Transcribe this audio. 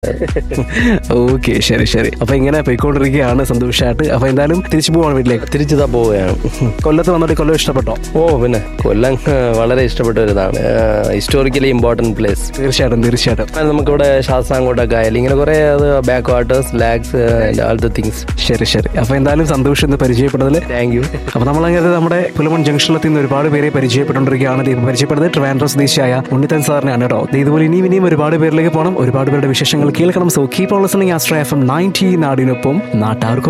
okay ശരി ശരി അപ്പൊ ഇങ്ങനെ പോയിക്കൊണ്ടിരിക്കുകയാണ് സന്തോഷമായിട്ട് അപ്പൊ എന്തായാലും തിരിച്ചു പോവാണ് വീട്ടിലേക്ക് തിരിച്ചുതാ പോവുകയാണ് കൊല്ലത്ത് വന്നിട്ട് കൊല്ലം ഇഷ്ടപ്പെട്ടോ ഓ പിന്നെ കൊല്ലം ആ, വളരെ ഇഷ്ടപ്പെട്ട ഒരു ഇതാണ് ഹിസ്റ്റോറിക്കലി ഇമ്പോർട്ടൻറ്റ് പ്ലേസ് തീർച്ചയായിട്ടും തീർച്ചയായിട്ടും നമുക്കിവിടെ ശാസ്താംകോട്ടൊക്കെ ആയാലും ഇങ്ങനെ കുറേ അത് backwaters lakes all the things ശരി ശരി അപ്പൊ എന്തായാലും സന്തോഷം എന്ന് പരിചയപ്പെട്ടതിൽ താങ്ക് യു അപ്പൊ നമ്മളങ്ങനെ നമ്മുടെ പുലമൺ ജംഗ്ഷനിലെത്തി നിന്ന് ഒരുപാട് പേരെ പരിചയപ്പെട്ടുകൊണ്ടിരിക്കുകയാണ് ദീപം പരിചയപ്പെടുന്നത് ട്രിവാൻഡ്രം സ്വദേശിയായ ഉണ്ണിത്തൻ സാറിനെയാണ് കേട്ടോ ദേ ഇതുപോലെ ഇനിയും ഇനിയും ഒരുപാട് പേരിലേക്ക് പോകണം ഒരുപാട് പേരുടെ വിശേഷങ്ങൾ കേൾക്കണം so keep on listening Astra F M ninety നാടിനൊപ്പം നാട്ടാർക്കും